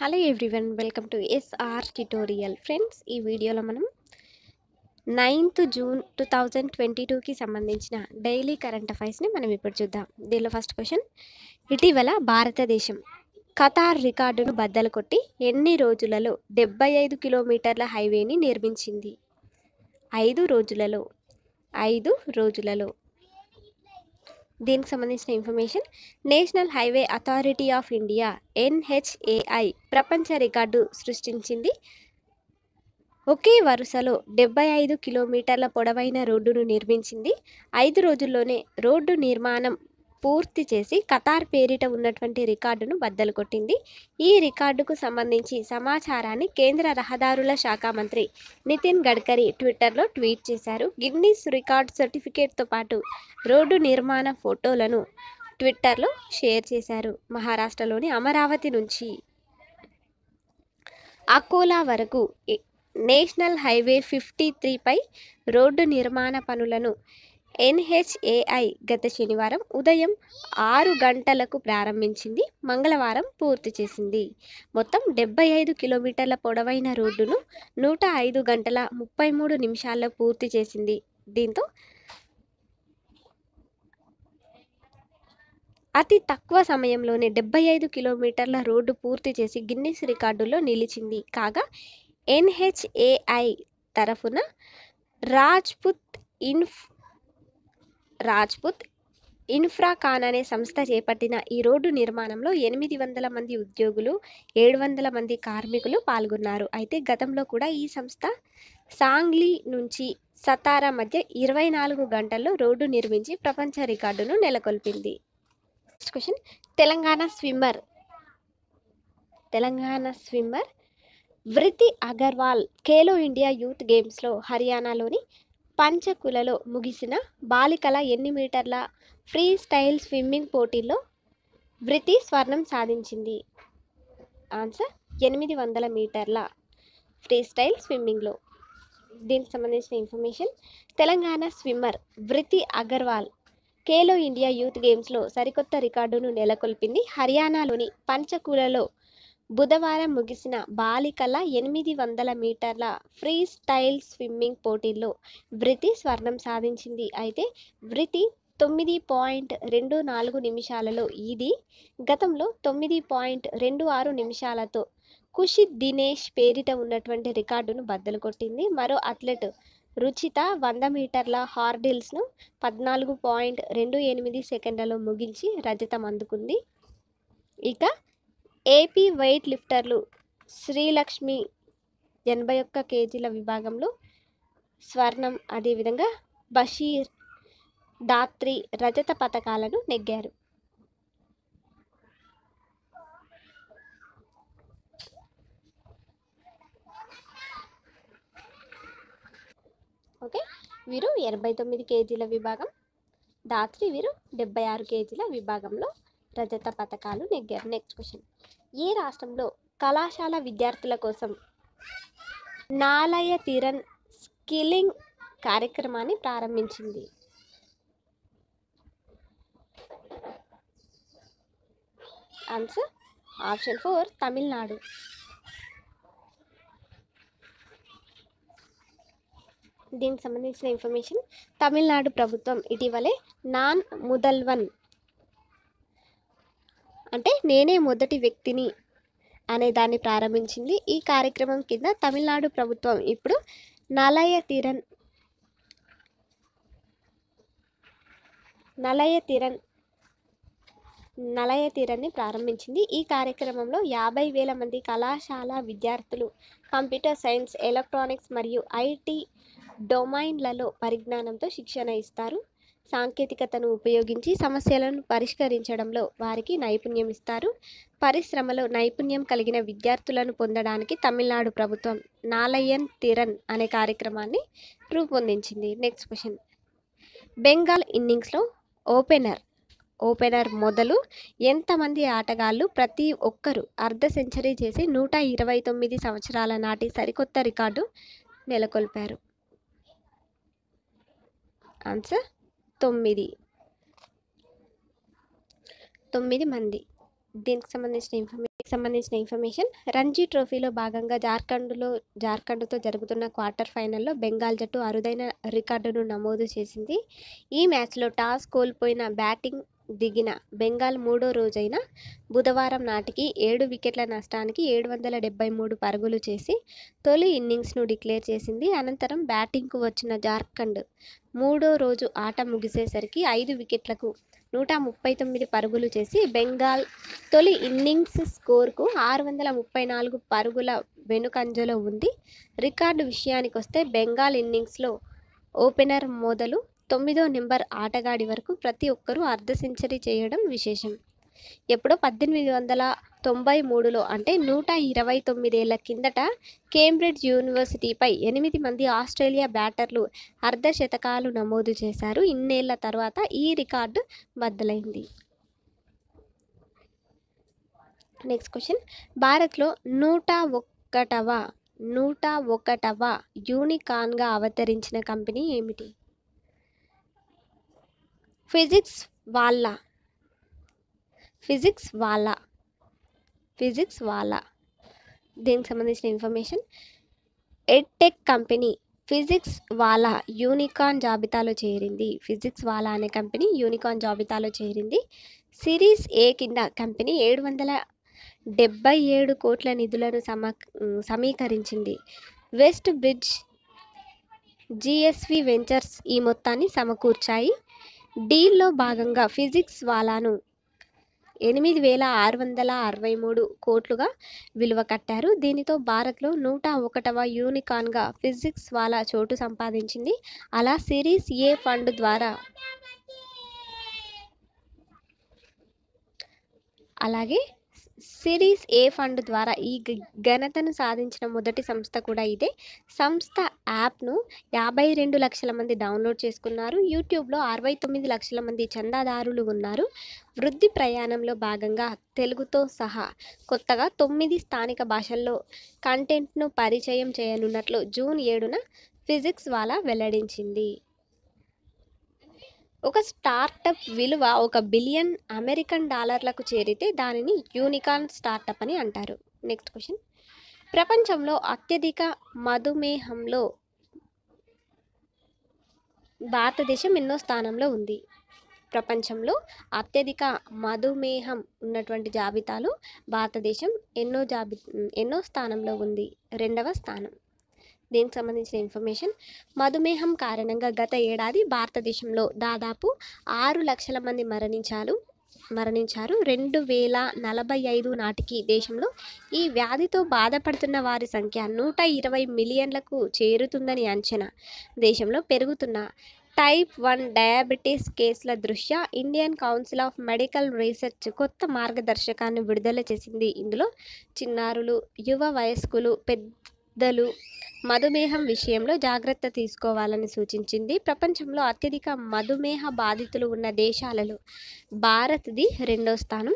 hello everyone welcome to SR tutorial friends ఈ వీడియోలో మనం ninth June two thousand twenty టూకి సంబంధించిన డైలీ కరెంట్ అఫైర్స్ని మనం ఇప్పుడు చూద్దాం దీనిలో ఫస్ట్ క్వశ్చన్ ఇటీవల భారతదేశం ఖతార్ రికార్డును బద్దలు కొట్టి ఎన్ని రోజులలో డెబ్బై ఐదు కిలోమీటర్ల హైవేని నిర్మించింది ఐదు రోజులలో ఐదు రోజులలో దీనికి సంబంధించిన information national highway authority of India NHAI ప్రపంచ రికార్డు సృష్టించింది ఒకే వరుసలో డెబ్బై ఐదు కిలోమీటర్ల పొడవైన రోడ్డును నిర్మించింది ఐదు రోజుల్లోనే రోడ్డు నిర్మాణం పూర్తి చేసి కతార్ పేరిట ఉన్నటువంటి రికార్డును బద్దలు కొట్టింది ఈ రికార్డుకు సంబంధించి సమాచారాన్ని కేంద్ర రహదారుల శాఖ మంత్రి నితిన్ గడ్కరీ ట్విట్టర్లో ట్వీట్ చేశారు గిన్నీస్ రికార్డ్ సర్టిఫికేట్తో పాటు రోడ్డు నిర్మాణ ఫోటోలను ట్విట్టర్లో షేర్ చేశారు మహారాష్ట్రలోని అమరావతి నుంచి అకోలా వరకు ఈ- నేషనల్ హైవే ఫిఫ్టీ త్రీపై రోడ్డు నిర్మాణ పనులను ఎన్హెచ్ఏఐ గత శనివారం ఉదయం ఆరు గంటలకు ప్రారంభించింది మంగళవారం పూర్తి చేసింది మొత్తం డెబ్బై ఐదు కిలోమీటర్ల పొడవైన రోడ్డును నూట ఐదు గంటల ముప్పై మూడు నిమిషాల్లో పూర్తి చేసింది దీంతో అతి తక్కువ సమయంలోనే డెబ్బై ఐదు కిలోమీటర్ల రోడ్డు పూర్తి చేసి గిన్నిస్ రికార్డులో నిలిచింది కాగా ఎన్హెచ్ఏఐ తరఫున రాజ్పుత్ ఇన్ఫ్ రాజ్పుత్ ఇన్ఫ్రాకాన్ అనే సంస్థ చేపట్టిన ఈ రోడ్డు నిర్మాణంలో ఎనిమిది వందల మంది ఉద్యోగులు ఏడు వందల మంది కార్మికులు పాల్గొన్నారు అయితే గతంలో కూడా ఈ సంస్థ సాంగ్లీ నుంచి సతారా మధ్య ఇరవై నాలుగు గంటల్లో రోడ్డు నిర్మించి ప్రపంచ రికార్డును నెలకొల్పింది next question Telangana swimmer Telangana swimmer Vrithi Agarwal Khelo India youth గేమ్స్లో హర్యానాలోని పంచకులలో ముగిసిన బాలికల ఎన్ని మీటర్ల ఫ్రీ స్టైల్ స్విమ్మింగ్ పోటీల్లో వృతి స్వర్ణం సాధించింది ఆన్సర్ ఎనిమిది వందల మీటర్ల ఫ్రీ స్టైల్ స్విమ్మింగ్లో దీనికి సంబంధించిన information Telangana swimmer Vrithi Agarwal Khelo India youth గేమ్స్లో సరికొత్త రికార్డును నెలకొల్పింది హర్యానాలోని పంచకులలో బుధవారం ముగిసిన బాలికల ఎనిమిది వందల మీటర్ల ఫ్రీ స్టైల్ స్విమ్మింగ్ పోటీల్లో వృతి స్వర్ణం సాధించింది అయితే వృతి తొమ్మిది పాయింట్ రెండు నాలుగు నిమిషాలలో ఇది గతంలో తొమ్మిది పాయింట్ రెండు ఆరు నిమిషాలతో కుషిత్ దినేష్ పేరిట ఉన్నటువంటి రికార్డును బద్దలు కొట్టింది మరో అథ్లెట్ రుచిత వంద మీటర్ల హార్డిల్స్ను పద్నాలుగు పాయింట్ రెండు ఎనిమిది సెకండ్లలో ముగించి రజతం అందుకుంది ఇక ఏపీ వెయిట్ లిఫ్టర్లు శ్రీలక్ష్మి ఎనభై ఒక్క కేజీల విభాగంలో స్వర్ణం అదేవిధంగా బషీర్ దాత్రి రజత పథకాలను నెగ్గారు ఓకే వీరు ఎనభై తొమ్మిది కేజీల విభాగం దాత్రి వీరు డెబ్బై ఆరు కేజీల విభాగంలో రజత పథకాలు నెగ్గారు నెక్స్ట్ క్వశ్చన్ ఏ రాష్ట్రంలో కళాశాల విద్యార్థుల కోసం నాలయ తీరన్ స్కిల్లింగ్ కార్యక్రమాన్ని ప్రారంభించింది ఆన్సర్ ఆప్షన్ ఫోర్ తమిళనాడు దీనికి సంబంధించిన ఇన్ఫర్మేషన్ తమిళనాడు ప్రభుత్వం ఇటీవలే నాన్ ముదల్వన్ అంటే నేనే మొదటి వ్యక్తిని అనే దాన్ని ప్రారంభించింది ఈ కార్యక్రమం కింద తమిళనాడు ప్రభుత్వం ఇప్పుడు నలయ తీరన్ నలయ తీరన్ నలయ తీరన్ని ప్రారంభించింది ఈ కార్యక్రమంలో యాభై వేల మంది కళాశాల విద్యార్థులు కంప్యూటర్ సైన్స్ ఎలక్ట్రానిక్స్ మరియు ఐటీ డొమైన్లలో పరిజ్ఞానంతో శిక్షణ ఇస్తారు సాంకేతికతను ఉపయోగించి సమస్యలను పరిష్కరించడంలో వారికి నైపుణ్యం ఇస్తారు పరిశ్రమలో నైపుణ్యం కలిగిన విద్యార్థులను పొందడానికి తమిళనాడు ప్రభుత్వం నాలయన్ తిరన్ అనే కార్యక్రమాన్ని రూపొందించింది నెక్స్ట్ క్వశ్చన్ బెంగాల్ ఇన్నింగ్స్లో ఓపెనర్ ఓపెనర్ మొదలు ఎంతమంది ఆటగాళ్ళు ప్రతి ఒక్కరు అర్ధ సెంచరీ చేసి నూట ఇరవై తొమ్మిది సంవత్సరాల నాటి సరికొత్త రికార్డు నెలకొల్పారు ఆన్సర్ తొమ్మిది తొమ్మిది మంది దీనికి సంబంధించిన ఇన్ఫర్మేషన్ సంబంధించిన ఇన్ఫర్మేషన్ రంజీ ట్రోఫీలో భాగంగా జార్ఖండ్లో జార్ఖండ్తో జరుగుతున్న క్వార్టర్ ఫైనల్లో బెంగాల్ జట్టు అరుదైన రికార్డును నమోదు చేసింది ఈ మ్యాచ్లో టాస్ కోల్పోయిన బ్యాటింగ్ దిగిన బెంగాల్ మూడో రోజైన బుధవారం నాటికి ఏడు వికెట్ల నష్టానికి ఏడు వందల డెబ్బై మూడు పరుగులు చేసి తొలి ఇన్నింగ్స్ను డిక్లేర్ చేసింది అనంతరం బ్యాటింగ్కు వచ్చిన జార్ఖండ్ మూడో రోజు ఆట ముగిసేసరికి ఐదు వికెట్లకు నూట ముప్పై తొమ్మిది పరుగులు చేసి బెంగాల్ తొలి ఇన్నింగ్స్ స్కోర్కు ఆరు వందల ముప్పై నాలుగు పరుగుల వెనుకంజలో ఉంది రికార్డు విషయానికి వస్తే బెంగాల్ ఇన్నింగ్స్లో ఓపెనర్ మొదలు తొమ్మిదో నెంబర్ ఆటగాడి వరకు ప్రతి ఒక్కరూ అర్ధ సెంచరీ చేయడం విశేషం ఎప్పుడో పద్దెనిమిది వందల తొంభై మూడులో అంటే నూట ఇరవై తొమ్మిదేళ్ల కిందట కేంబ్రిడ్జ్ యూనివర్సిటీపై ఎనిమిది మంది ఆస్ట్రేలియా బ్యాటర్లు అర్ధ శతకాలు నమోదు చేశారు ఇన్నేళ్ల తర్వాత ఈ రికార్డు బద్దలైంది నెక్స్ట్ క్వశ్చన్ భారత్లో నూట ఒక్కటవ నూట ఒకటవ యూనికాన్గా అవతరించిన కంపెనీ ఏమిటి ఫిజిక్స్ వాళ్ళ ఫిజిక్స్ వాళ్ళ ఫిజిక్స్ వాళ్ళ దీనికి సంబంధించిన information edtech company Physics Wallah unicorn జాబితాలో చేరింది ఫిజిక్స్ వాలా అనే కంపెనీ యూనికాన్ జాబితాలో చేరింది సిరీస్ ఏ కింద కంపెనీ ఏడు వందల డెబ్బై ఏడు కోట్ల నిధులను సమ సమీకరించింది వెస్ట్ బ్రిడ్జ్ జిఎస్వి వెంచర్స్ ఈ మొత్తాన్ని సమకూర్చాయి డీల్లో భాగంగా ఫిజిక్స్ వాలాను ఎనిమిది వేల ఆరు వందల అరవై మూడు కోట్లుగా విలువ కట్టారు దీనితో భారత్లో నూట ఒకటవ యూనికాన్గా ఫిజిక్స్ వాలా చోటు సంపాదించింది అలా సిరీస్ ఏ ఫండ్ ద్వారా అలాగే సిరీస్ ఏ ఫండ్ ద్వారా ఈ గ- ఘనతను సాధించిన మొదటి సంస్థ కూడా ఇదే సంస్థ యాప్ను యాభై రెండు లక్షల మంది డౌన్లోడ్ చేసుకున్నారు యూట్యూబ్లో అరవై తొమ్మిది లక్షల మంది చందాదారులు ఉన్నారు వృద్ధి ప్రయాణంలో భాగంగా తెలుగుతో సహా కొత్తగా తొమ్మిది స్థానిక భాషల్లో కంటెంట్ను పరిచయం చేయనున్నట్లు జూన్ ఏడున ఫిజిక్స్ వాలా వెల్లడించింది ఒక స్టార్టప్ విలువ ఒక బిలియన్ అమెరికన్ డాలర్లకు చేరితే దానిని యూనికార్న్ స్టార్టప్ అని అంటారు నెక్స్ట్ క్వశ్చన్ ప్రపంచంలో అత్యధిక మధుమేహంలో భారతదేశం ఎన్నో స్థానంలో ఉంది ప్రపంచంలో అత్యధిక మధుమేహం ఉన్నటువంటి జాబితాలో భారతదేశం ఎన్నో జాబి ఎన్నో స్థానంలో ఉంది రెండవ స్థానం దీనికి సంబంధించిన ఇన్ఫర్మేషన్ మధుమేహం కారణంగా గత ఏడాది భారతదేశంలో దాదాపు ఆరు లక్షల మంది మరణించారు మరణించారు రెండు వేల నలభై ఐదు నాటికి దేశంలో ఈ వ్యాధితో బాధపడుతున్న వారి సంఖ్య నూట ఇరవై మిలియన్లకు చేరుతుందని అంచనా దేశంలో పెరుగుతున్న టైప్ వన్ డయాబెటీస్ కేసుల దృష్ట్యా Indian council of medical research కొత్త మార్గదర్శకాన్ని విడుదల చేసింది ఇందులో చిన్నారులు యువ వయస్కులు పెద్దలు మధుమేహం విషయంలో జాగ్రత్త తీసుకోవాలని సూచించింది ప్రపంచంలో అత్యధిక మధుమేహ బాధితులు ఉన్న దేశాలలో భారత్ది రెండో స్థానం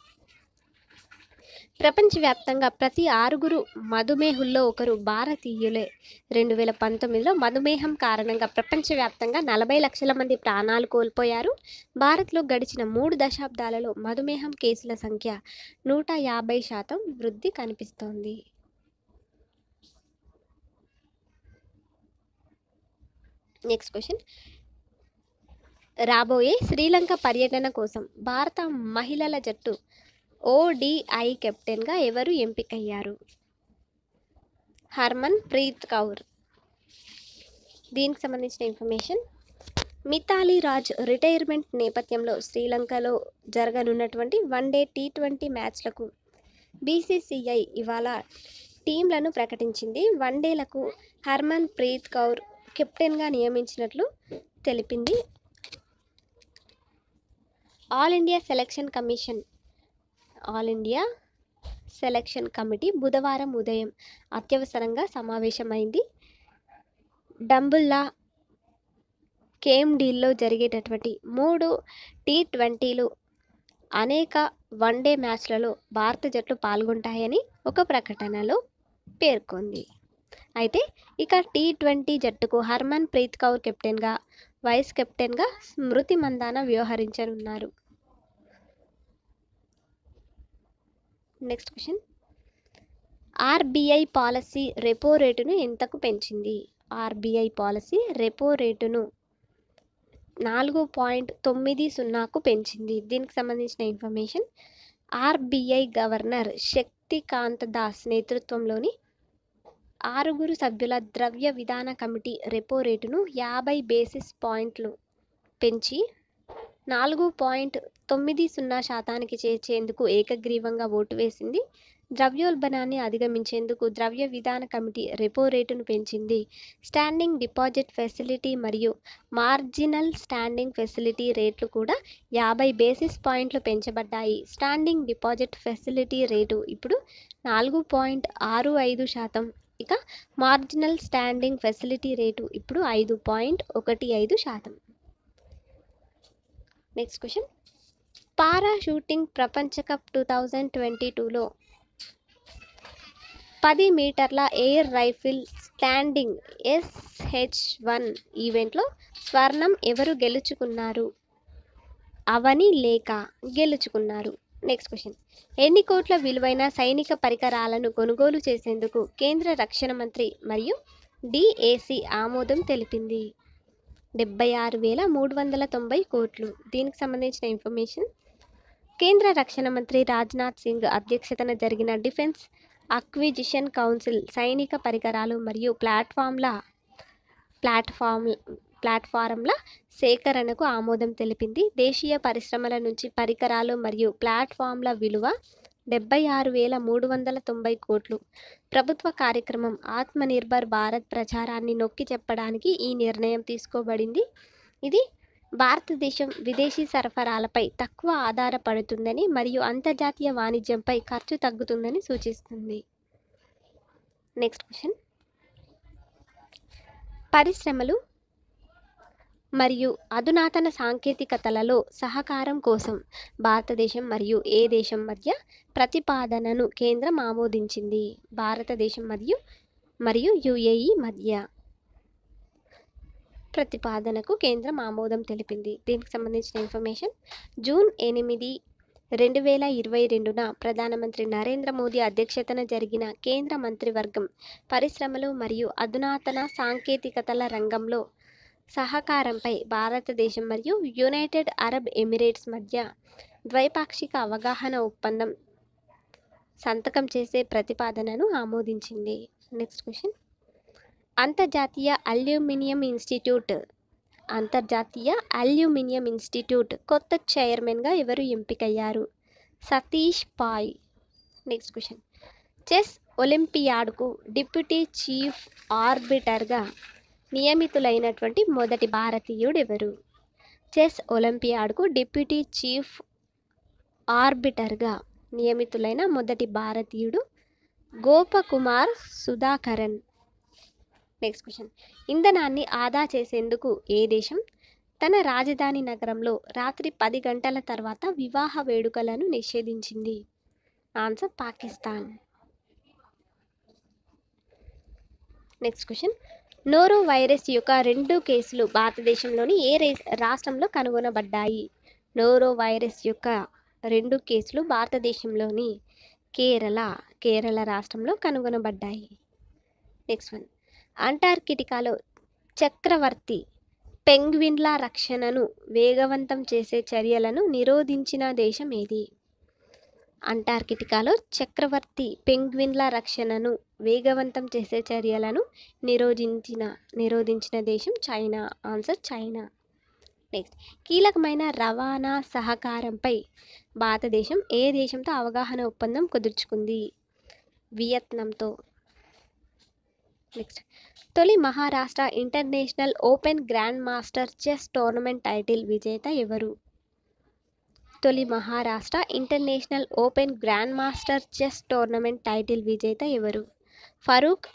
ప్రపంచవ్యాప్తంగా ప్రతి ఆరుగురు మధుమేహుల్లో ఒకరు భారతీయులే రెండు వేల పంతొమ్మిదిలో మధుమేహం కారణంగా ప్రపంచవ్యాప్తంగా నలభై లక్షల మంది ప్రాణాలు కోల్పోయారు భారత్లో గడిచిన మూడు దశాబ్దాలలో మధుమేహం కేసుల సంఖ్య నూట యాభై శాతం వృద్ధి కనిపిస్తోంది నెక్స్ట్ క్వశ్చన్ రాబోయే శ్రీలంక పర్యటన కోసం భారత మహిళల జట్టు ఓడిఐ కెప్టెన్గా ఎవరు ఎంపికయ్యారు హర్మన్ ప్రీత్ కౌర్ దీనికి సంబంధించిన ఇన్ఫర్మేషన్ మితాలీ రాజ్ రిటైర్మెంట్ నేపథ్యంలో శ్రీలంకలో జరగనున్నటువంటి వన్డే టీ ట్వంటీ మ్యాచ్లకు బీసీసీఐ ఇవాళ టీంలను ప్రకటించింది వన్డేలకు హర్మన్ ప్రీత్ కౌర్ కెప్టెన్గా నియమించినట్లు తెలిపింది all India selection commission all India selection committee బుధవారం ఉదయం అత్యవసరంగా సమావేశమైంది డంబుల్లా కేఎండీల్లో జరిగేటటువంటి మూడు టీ ట్వంటీలు అనేక వన్డే మ్యాచ్లలో భారత జట్లు పాల్గొంటాయని ఒక ప్రకటనలో పేర్కొంది అయితే ఇక టీ ట్వంటీ జట్టుకు హర్మన్ ప్రీత్ కౌర్ కెప్టెన్గా వైస్ కెప్టెన్గా స్మృతి మందాన వ్యవహరించనున్నారు next question RBI policy repo రేటును ఎంతకు పెంచింది ఆర్బీఐ పాలసీ రెపో రేటును నాలుగు పాయింట్ తొమ్మిది సున్నాకు పెంచింది దీనికి సంబంధించిన information RBI governor Shaktikanta Das నేతృత్వంలోని ఆరుగురు సభ్యుల ద్రవ్య విధాన కమిటీ రెపో రేటును యాభై బేసిస్ పాయింట్లు పెంచి నాలుగు పాయింట్ తొమ్మిది సున్నా శాతానికి చేర్చేందుకు ఏకగ్రీవంగా ఓటు వేసింది ద్రవ్యోల్బణాన్ని అధిగమించేందుకు ద్రవ్య విధాన కమిటీ రెపో రేటును పెంచింది స్టాండింగ్ డిపాజిట్ ఫెసిలిటీ మరియు మార్జినల్ స్టాండింగ్ ఫెసిలిటీ రేట్లు కూడా యాభై బేసిస్ పాయింట్లు పెంచబడ్డాయి స్టాండింగ్ డిపాజిట్ ఫెసిలిటీ రేటు ఇప్పుడు నాలుగు పాయింట్ ఆరు ఐదు శాతం ఇక మార్జినల్ స్టాండింగ్ ఫెసిలిటీ రేటు ఇప్పుడు ఐదు పాయింట్ ఒకటి ఐదు శాతం నెక్స్ట్ క్వశ్చన్ పారా షూటింగ్ ప్రపంచ కప్ టూ థౌజండ్ ట్వంటీ టూలో పది మీటర్ల air rifle standing SH one ఈవెంట్లో స్వర్ణం ఎవరు గెలుచుకున్నారు అవని లేక గెలుచుకున్నారు నెక్స్ట్ క్వశ్చన్ ఎన్ని కోట్ల విలువైన సైనిక పరికరాలను కొనుగోలు చేసేందుకు కేంద్ర రక్షణ మంత్రి మరియు డిఏసి ఆమోదం తెలిపింది డెబ్బై ఆరు వేల మూడు వందల తొంభై కోట్లు దీనికి సంబంధించిన ఇన్ఫర్మేషన్ కేంద్ర రక్షణ మంత్రి రాజ్నాథ్ సింగ్ అధ్యక్షతన జరిగిన డిఫెన్స్ అక్విజిషన్ కౌన్సిల్ సైనిక పరికరాలు మరియు ప్లాట్ఫామ్ల ప్లాట్ఫామ్ ప్లాట్ఫారంల సేకరణకు ఆమోదం తెలిపింది దేశీయ పరిశ్రమల నుంచి పరికరాలు మరియు ప్లాట్ఫామ్ల విలువ డెబ్బై ఆరు వేల మూడు వందల తొంభై కోట్లు ప్రభుత్వ కార్యక్రమం ఆత్మనిర్భర్ భారత్ ప్రచారాన్ని నొక్కి చెప్పడానికి ఈ నిర్ణయం తీసుకోబడింది ఇది భారతదేశం విదేశీ సరఫరాలపై తక్కువ ఆధారపడుతుందని మరియు అంతర్జాతీయ వాణిజ్యంపై ఖర్చు తగ్గుతుందని సూచిస్తుంది నెక్స్ట్ క్వశ్చన్ పరిశ్రమలు మరియు అధునాతన సాంకేతికతలలో సహకారం కోసం భారతదేశం మరియు ఏ దేశం మధ్య ప్రతిపాదనను కేంద్రం ఆమోదించింది భారతదేశం మరియు మరియు యుఏఈ మధ్య ప్రతిపాదనకు కేంద్రం ఆమోదం తెలిపింది దీనికి సంబంధించిన ఇన్ఫర్మేషన్ జూన్ ఎనిమిది రెండు వేల ఇరవై రెండున ప్రధానమంత్రి నరేంద్ర మోదీ అధ్యక్షతన జరిగిన కేంద్ర మంత్రివర్గం పరిశ్రమలు మరియు అధునాతన సాంకేతికతల రంగంలో సహకారంపై భారతదేశం మరియు యునైటెడ్ అరబ్ ఎమిరేట్స్ మధ్య ద్వైపాక్షిక అవగాహన ఒప్పందం సంతకం చేసే ప్రతిపాదనను ఆమోదించింది నెక్స్ట్ క్వశ్చన్ అంతర్జాతీయ అల్యూమినియం ఇన్స్టిట్యూట్ అంతర్జాతీయ అల్యూమినియం ఇన్స్టిట్యూట్ కొత్త చైర్మన్గా ఎవరు ఎంపికయ్యారు Satish Pai next question chess ఒలింపియాడ్కు డిప్యూటీ చీఫ్ ఆర్బిటర్గా నియమితులైనటువంటి మొదటి భారతీయుడు ఎవరు చెస్ ఒలింపియాడ్కు డిప్యూటీ చీఫ్ ఆర్బిటర్గా నియమితులైన మొదటి భారతీయుడు గోపకుమార్ సుధాకరన్ నెక్స్ట్ క్వశ్చన్ ఇంధనాన్ని ఆదా చేసేందుకు ఏ దేశం తన రాజధాని నగరంలో రాత్రి పది గంటల తర్వాత వివాహ వేడుకలను నిషేధించింది answer Pakistan next question norovirus యొక్క రెండు కేసులు భారతదేశంలోని ఏ రే రాష్ట్రంలో కనుగొనబడ్డాయి నోరో వైరస్ యొక్క రెండు కేసులు భారతదేశంలోని కేరళ కేరళ రాష్ట్రంలో కనుగొనబడ్డాయి నెక్స్ట్ వన్ అంటార్కిటికాలో చక్రవర్తి పెంగ్విన్ల రక్షణను వేగవంతం చేసే చర్యలను నిరోధించిన దేశం ఏది అంటార్కిటికాలో చక్రవర్తి పెంగ్విన్ల రక్షణను వేగవంతం చేసే చర్యలను నిరోధించిన నిరోధించిన దేశం చైనా ఆన్సర్ చైనా నెక్స్ట్ కీలకమైన రవాణా సహకారంపై భారతదేశం ఏ దేశంతో అవగాహన ఒప్పందం కుదుర్చుకుంది వియత్నంతో నెక్స్ట్ తొలి Maharashtra international open grand master chess tournament title విజేత ఎవరు తొలి Maharashtra international open grand master chess tournament title విజేత ఎవరు ఫరూక్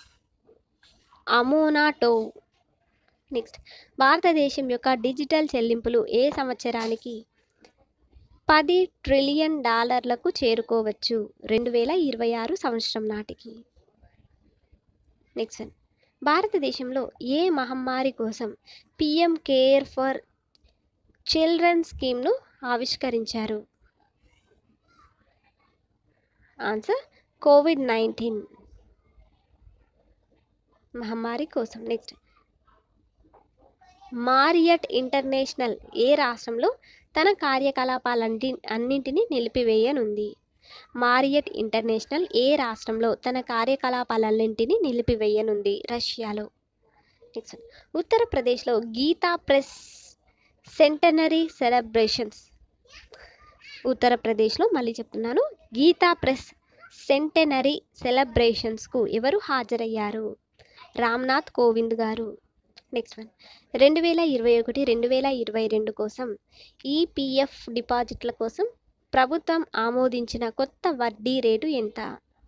అమోనాటోవ్ నెక్స్ట్ భారతదేశం యొక్క డిజిటల్ చెల్లింపులు ఏ సంవత్సరానికి పది ట్రిలియన్ డాలర్లకు చేరుకోవచ్చు రెండు వేల ఇరవై ఆరు సంవత్సరం నాటికి నెక్స్ట్ భారతదేశంలో ఏ మహమ్మారి కోసం పిఎం కేర్ ఫర్ చిల్డ్రన్ స్కీమ్ను ఆవిష్కరించారు ఆన్సర్ కోవిడ్ నైన్టీన్ మహమ్మారి కోసం నెక్స్ట్ మారియట్ ఇంటర్నేషనల్ ఏ రాష్ట్రంలో తన కార్యకలాపాలన్నింటి అన్నింటినీ నిలిపివేయనుంది మారియట్ ఇంటర్నేషనల్ ఏ రాష్ట్రంలో తన కార్యకలాపాలన్నింటినీ నిలిపివేయనుంది రష్యాలో నెక్స్ట్ ఉత్తరప్రదేశ్లో గీతా ప్రెస్ సెంటనరీ సెలబ్రేషన్స్ ఉత్తరప్రదేశ్లో మళ్ళీ చెప్తున్నాను గీతా ప్రెస్ సెంటనరీ సెలబ్రేషన్స్కు ఎవరు హాజరయ్యారు రామ్నాథ్ కోవింద్ గారు నెక్స్ట్ వన్ రెండు వేల ఇరవై ఒకటి రెండు వేల ఇరవై రెండు కోసం ఈపీఎఫ్ డిపాజిట్ల కోసం ప్రభుత్వం ఆమోదించిన కొత్త వడ్డీ రేటు ఎంత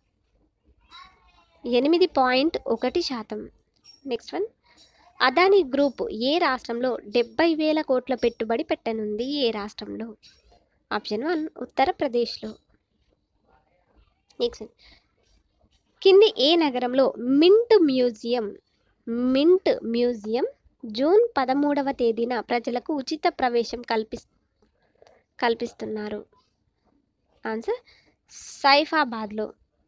ఎనిమిది పాయింట్ ఒకటి శాతం నెక్స్ట్ వన్ అదానీ గ్రూప్ ఏ రాష్ట్రంలో డెబ్బై వేల కోట్ల పెట్టుబడి పెట్టనుంది ఏ రాష్ట్రంలో ఆప్షన్ వన్ ఉత్తరప్రదేశ్లో నెక్స్ట్ కింది ఏ నగరంలో mint museum mint museum June పదమూడవ తేదీన ప్రజలకు ఉచిత ప్రవేశం కల్పిస్ కల్పిస్తున్నారు ఆన్సర్ సైఫాబాద్లో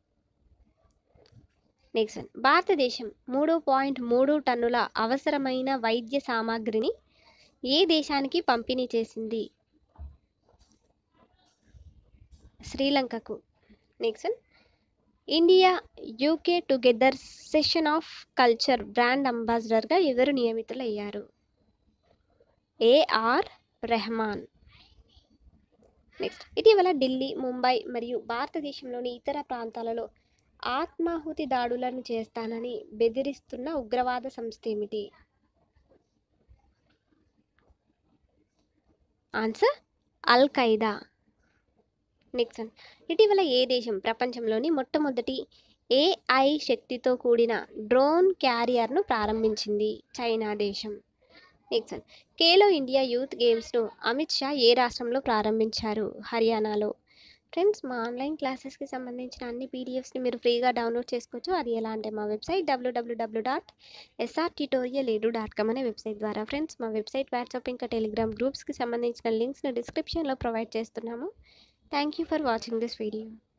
నెక్స్ట్ వన్ భారతదేశం మూడు పాయింట్ మూడు టన్నుల అవసరమైన వైద్య సామాగ్రిని ఏ దేశానికి పంపిణీ చేసింది శ్రీలంకకు next one India UK together session of culture brand అంబాసిడర్గా ఎవరు నియమితులయ్యారు ఏఆర్ రెహమాన్ నెక్స్ట్ ఇటీవల ఢిల్లీ ముంబై మరియు భారతదేశంలోని ఇతర ప్రాంతాలలో ఆత్మాహుతి దాడులను చేస్తానని బెదిరిస్తున్న ఉగ్రవాద సంస్థ ఏమిటి answer al Qaeda next one ఇటీవల ఏ దేశం ప్రపంచంలోని మొట్టమొదటి ఏఐ శక్తితో కూడిన డ్రోన్ క్యారియర్ను ప్రారంభించింది చైనా దేశం next one Khelo India youth గేమ్స్ను అమిత్ షా ఏ రాష్ట్రంలో ప్రారంభించారు హర్యానాలో ఫ్రెండ్స్ మా ఆన్లైన్ క్లాసెస్కి సంబంధించిన అన్ని పీడిఎఫ్స్ని మీరు ఫ్రీగా డౌన్లోడ్ చేసుకోవచ్చు అది ఎలా అంటే మా వెబ్సైట్ డబ్ల్యూడబ్ల్యూడబ్ల్యూ dot SR tutorial edu dot com అనే వెబ్సైట్ ద్వారా ఫ్రెండ్స్ మా వెబ్సైట్ వాట్సాప్ ఇంకా టెలిగ్రామ్ గ్రూప్స్కి సంబంధించిన లింక్స్ని డిస్క్రిప్షన్లో ప్రొవైడ్ చేస్తున్నాము thank you for watching this video